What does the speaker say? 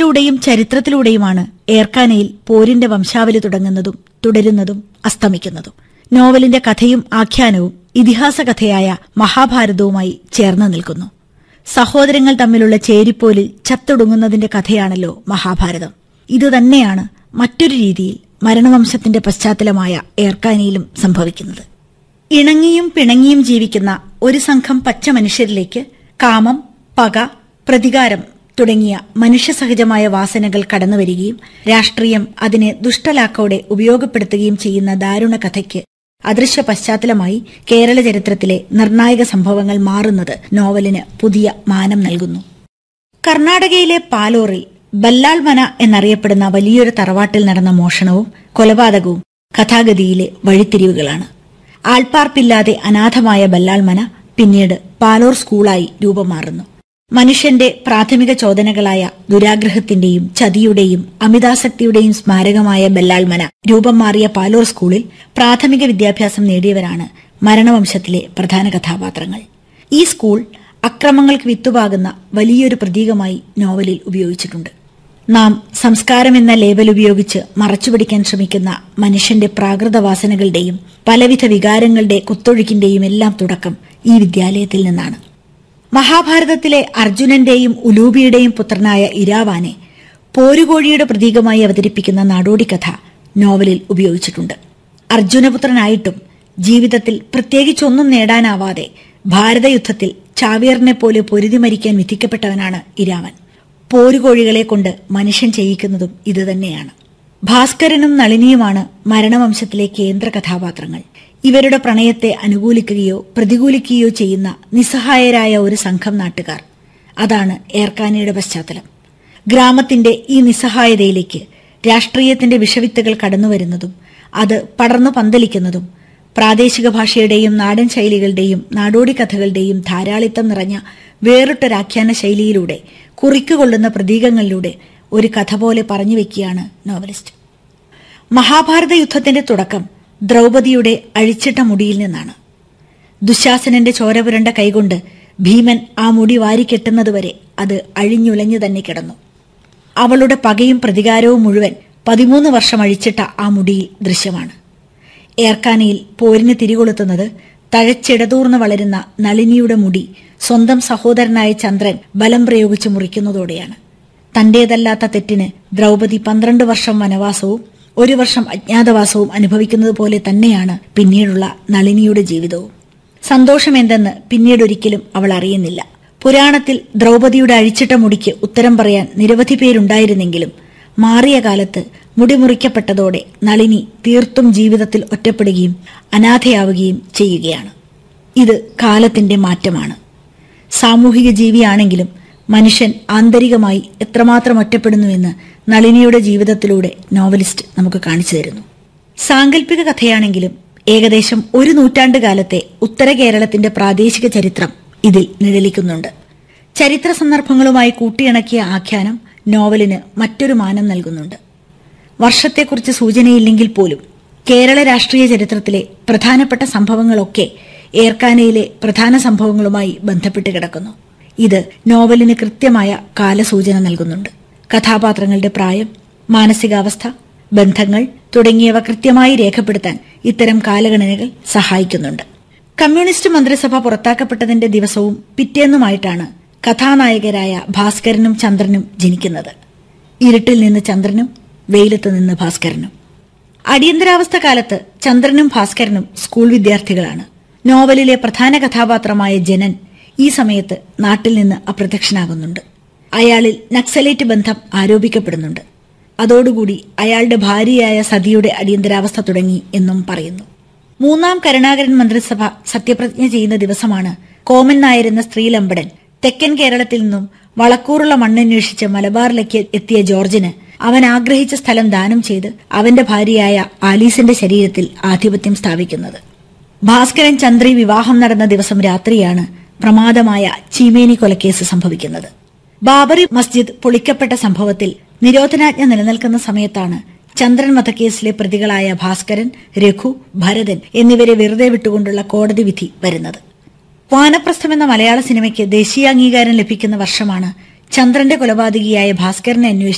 കഥയിലൂടെയും ചരിത്രത്തിലൂടെയുമാണ് ഏർക്കാനയിൽ പോരിന്റെ വംശാവലി തുടങ്ങുന്നതും തുടരുന്നതും അസ്തമിക്കുന്നതും നോവലിന്റെ കഥയും ആഖ്യാനവും ഇതിഹാസ കഥയായ മഹാഭാരതവുമായി ചേർന്ന് നിൽക്കുന്നു സഹോദരങ്ങൾ തമ്മിലുള്ള ചേരിപ്പോലിൽ ചത്തൊടുങ്ങുന്നതിന്റെ കഥയാണല്ലോ മഹാഭാരതം ഇതുതന്നെയാണ് മറ്റൊരു രീതിയിൽ മരണവംശത്തിന്റെ പശ്ചാത്തലമായ ഏർക്കാനയിലും സംഭവിക്കുന്നത് ഇണങ്ങിയും പിണങ്ങിയും ജീവിക്കുന്ന ഒരു സംഘം പച്ച മനുഷ്യരിലേക്ക് കാമം പക പ്രതികാരം തുടങ്ങിയ മനുഷ്യസഹജമായ വാസനകൾ കടന്നുവരികയും രാഷ്ട്രീയം അതിനെ ദുഷ്ടലാക്കോടെ ഉപയോഗപ്പെടുത്തുകയും ചെയ്യുന്ന ദാരുണ കഥയ്ക്ക് അദൃശ്യ പശ്ചാത്തലമായി കേരള ചരിത്രത്തിലെ നിർണായക സംഭവങ്ങൾ മാറുന്നത് നോവലിന് പുതിയ മാനം നൽകുന്നു കർണാടകയിലെ പാലോറിൽ ബല്ലാൾമന എന്നറിയപ്പെടുന്ന വലിയൊരു തറവാട്ടിൽ നടന്ന മോഷണവും കൊലപാതകവും കഥാഗതിയിലെ വഴിത്തിരിവുകളാണ് ആൾപ്പാർപ്പില്ലാതെ അനാഥമായ ബല്ലാൾമന പിന്നീട് പാലോർ സ്കൂളായി രൂപം മാറുന്നു മനുഷ്യന്റെ പ്രാഥമിക ചോദനകളായ ദുരാഗ്രഹത്തിന്റെയും ചതിയുടെയും അമിതാസക്തിയുടെയും സ്മാരകമായ ബല്ലാൾമന രൂപം മാറിയ പാലോർ സ്കൂളിൽ പ്രാഥമിക വിദ്യാഭ്യാസം നേടിയവരാണ് മരണവംശത്തിലെ പ്രധാന കഥാപാത്രങ്ങൾ ഈ സ്കൂൾ അക്രമങ്ങൾക്ക് വിത്തുപാകുന്ന വലിയൊരു പ്രതീകമായി നോവലിൽ ഉപയോഗിച്ചിട്ടുണ്ട് നാം സംസ്കാരം എന്ന ലേബൽ ഉപയോഗിച്ച് മറച്ചുപിടിക്കാൻ ശ്രമിക്കുന്ന മനുഷ്യന്റെ പ്രാകൃത വാസനകളുടെയും പലവിധ വികാരങ്ങളുടെ കുത്തൊഴുക്കിന്റെയും എല്ലാം തുടക്കം ഈ വിദ്യാലയത്തിൽ നിന്നാണ് മഹാഭാരതത്തിലെ അർജുനന്റെയും ഉലൂബിയുടെയും പുത്രനായ ഇരാവാനെ പോരുകോഴിയുടെ പ്രതീകമായി അവതരിപ്പിക്കുന്ന നാടോടിക്കഥ നോവലിൽ ഉപയോഗിച്ചിട്ടുണ്ട് അർജുനപുത്രനായിട്ടും ജീവിതത്തിൽ പ്രത്യേകിച്ചൊന്നും നേടാനാവാതെ ഭാരതയുദ്ധത്തിൽ ചാവിയറിനെ പോലെ പൊരുതി മരിക്കാൻ വിധിക്കപ്പെട്ടവനാണ് ഇരാവൻ പോരുകോഴികളെ കൊണ്ട് മനുഷ്യൻ ചെയ്യിക്കുന്നതും ഇതുതന്നെയാണ് ഭാസ്കരനും നളിനിയുമാണ് മരണവംശത്തിലെ കേന്ദ്ര കഥാപാത്രങ്ങൾ ഇവരുടെ പ്രണയത്തെ അനുകൂലിക്കുകയോ പ്രതികൂലിക്കുകയോ ചെയ്യുന്ന നിസ്സഹായരായ ഒരു സംഘം നാട്ടുകാർ അതാണ് ഏർക്കാനയുടെ പശ്ചാത്തലം ഗ്രാമത്തിന്റെ ഈ നിസ്സഹായതയിലേക്ക് രാഷ്ട്രീയത്തിന്റെ വിഷവിത്തുകൾ കടന്നുവരുന്നതും അത് പടർന്നു പന്തലിക്കുന്നതും പ്രാദേശിക ഭാഷയുടെയും നാടൻ ശൈലികളുടെയും നാടോടി കഥകളുടെയും ധാരാളിത്തം നിറഞ്ഞ വേറിട്ടൊരാഖ്യാന ശൈലിയിലൂടെ കുറിക്കുകൊള്ളുന്ന പ്രതീകങ്ങളിലൂടെ ഒരു കഥ പോലെ പറഞ്ഞു വെക്കുകയാണ് നോവലിസ്റ്റ് മഹാഭാരത യുദ്ധത്തിന്റെ തുടക്കം ദ്രൗപദിയുടെ അഴിച്ചിട്ട മുടിയിൽ നിന്നാണ് ദുശാസനന്റെ ചോരപുരണ്ട കൈകൊണ്ട് ഭീമൻ ആ മുടി വാരിക്കെട്ടുന്നതുവരെ അത് അഴിഞ്ഞുലഞ്ഞു തന്നെ കിടന്നു അവളുടെ പകയും പ്രതികാരവും മുഴുവൻ പതിമൂന്ന് വർഷം അഴിച്ചിട്ട ആ മുടിയിൽ ദൃശ്യമാണ് ഏർക്കാനയിൽ പോരിന് തിരികൊളുത്തുന്നത് തഴച്ചിടതൂർന്ന് വളരുന്ന നളിനിയുടെ മുടി സ്വന്തം സഹോദരനായ ചന്ദ്രൻ ബലം പ്രയോഗിച്ച് മുറിക്കുന്നതോടെയാണ് തന്റേതല്ലാത്ത തെറ്റിന് ദ്രൗപദി പന്ത്രണ്ട് വർഷം വനവാസവും ഒരു വർഷം അജ്ഞാതവാസവും അനുഭവിക്കുന്നത് പോലെ തന്നെയാണ് പിന്നീടുള്ള നളിനിയുടെ ജീവിതവും സന്തോഷമെന്തെന്ന് പിന്നീടൊരിക്കലും അവൾ അറിയുന്നില്ല പുരാണത്തിൽ ദ്രൗപദിയുടെ അഴിച്ചിട്ട മുടിക്ക് ഉത്തരം പറയാൻ നിരവധി പേരുണ്ടായിരുന്നെങ്കിലും മാറിയ കാലത്ത് മുടി മുറിക്കപ്പെട്ടതോടെ നളിനി തീർത്തും ജീവിതത്തിൽ ഒറ്റപ്പെടുകയും അനാഥയാവുകയും ചെയ്യുകയാണ് ഇത് കാലത്തിന്റെ മാറ്റമാണ് സാമൂഹിക ജീവിയാണെങ്കിലും മനുഷ്യൻ ആന്തരികമായി എത്രമാത്രം ഒറ്റപ്പെടുന്നുവെന്ന് നളിനിയുടെ ജീവിതത്തിലൂടെ നോവലിസ്റ്റ് നമുക്ക് കാണിച്ചു തരുന്നു സാങ്കല്പിക കഥയാണെങ്കിലും ഏകദേശം ഒരു നൂറ്റാണ്ട് കാലത്തെ ഉത്തര കേരളത്തിന്റെ പ്രാദേശിക ചരിത്രം ഇതിൽ നിഴലിക്കുന്നുണ്ട് ചരിത്ര സന്ദർഭങ്ങളുമായി കൂട്ടിയിണക്കിയ ആഖ്യാനം നോവലിന് മറ്റൊരു മാനം നൽകുന്നുണ്ട് വർഷത്തെക്കുറിച്ച് സൂചനയില്ലെങ്കിൽ പോലും കേരള രാഷ്ട്രീയ ചരിത്രത്തിലെ പ്രധാനപ്പെട്ട സംഭവങ്ങളൊക്കെ ഏർക്കാനയിലെ പ്രധാന സംഭവങ്ങളുമായി ബന്ധപ്പെട്ട് കിടക്കുന്നു ഇത് നോവലിന് കൃത്യമായ കാലസൂചന നൽകുന്നുണ്ട് കഥാപാത്രങ്ങളുടെ പ്രായം മാനസികാവസ്ഥ ബന്ധങ്ങൾ തുടങ്ങിയവ കൃത്യമായി രേഖപ്പെടുത്താൻ ഇത്തരം കാലഗണനകൾ സഹായിക്കുന്നുണ്ട് കമ്മ്യൂണിസ്റ്റ് മന്ത്രിസഭ പുറത്താക്കപ്പെട്ടതിന്റെ ദിവസവും പിറ്റേന്നുമായിട്ടാണ് കഥാനായകരായ ഭാസ്കരനും ചന്ദ്രനും ജനിക്കുന്നത് ഇരുട്ടിൽ നിന്ന് ചന്ദ്രനും വെയിലത്ത് നിന്ന് ഭാസ്കരനും അടിയന്തരാവസ്ഥ കാലത്ത് ചന്ദ്രനും ഭാസ്കരനും സ്കൂൾ വിദ്യാർത്ഥികളാണ് നോവലിലെ പ്രധാന കഥാപാത്രമായ ജനൻ ഈ സമയത്ത് നാട്ടിൽ നിന്ന് അപ്രത്യക്ഷനാകുന്നുണ്ട് അയാളിൽ നക്സലേറ്റ് ബന്ധം ആരോപിക്കപ്പെടുന്നുണ്ട് അതോടുകൂടി അയാളുടെ ഭാര്യയായ സതിയുടെ അടിയന്തരാവസ്ഥ തുടങ്ങി എന്നും പറയുന്നു മൂന്നാം കരുണാകരൻ മന്ത്രിസഭ സത്യപ്രതിജ്ഞ ചെയ്യുന്ന ദിവസമാണ് കോമൻ നായരെന്ന സ്ത്രീലമ്പടൻ തെക്കൻ കേരളത്തിൽ നിന്നും വളക്കൂറുള്ള മണ്ണന്വേഷിച്ച് മലബാറിലേക്ക് എത്തിയ ജോർജിന് അവൻ ആഗ്രഹിച്ച സ്ഥലം ദാനം ചെയ്ത് അവന്റെ ഭാര്യയായ ആലീസിന്റെ ശരീരത്തിൽ ആധിപത്യം സ്ഥാപിക്കുന്നത് ഭാസ്കരൻ ചന്ദ്രി വിവാഹം നടന്ന ദിവസം രാത്രിയാണ് പ്രമാദമായ ചീമേനി കൊലക്കേസ് സംഭവിക്കുന്നത് ബാബറി മസ്ജിദ് പൊളിക്കപ്പെട്ട സംഭവത്തിൽ നിരോധനാജ്ഞ നിലനിൽക്കുന്ന സമയത്താണ് ചന്ദ്രൻ വധക്കേസിലെ പ്രതികളായ ഭാസ്കരൻ രഘു ഭരതൻ എന്നിവരെ വെറുതെ വിട്ടുകൊണ്ടുള്ള കോടതി വിധി വരുന്നത് വാനപ്രസ്ഥം എന്ന മലയാള സിനിമയ്ക്ക് ദേശീയ അംഗീകാരം ലഭിക്കുന്ന വർഷമാണ് ചന്ദ്രന്റെ കൊലപാതകിയായ ഭാസ്കരനെ അന്വേഷിച്ച്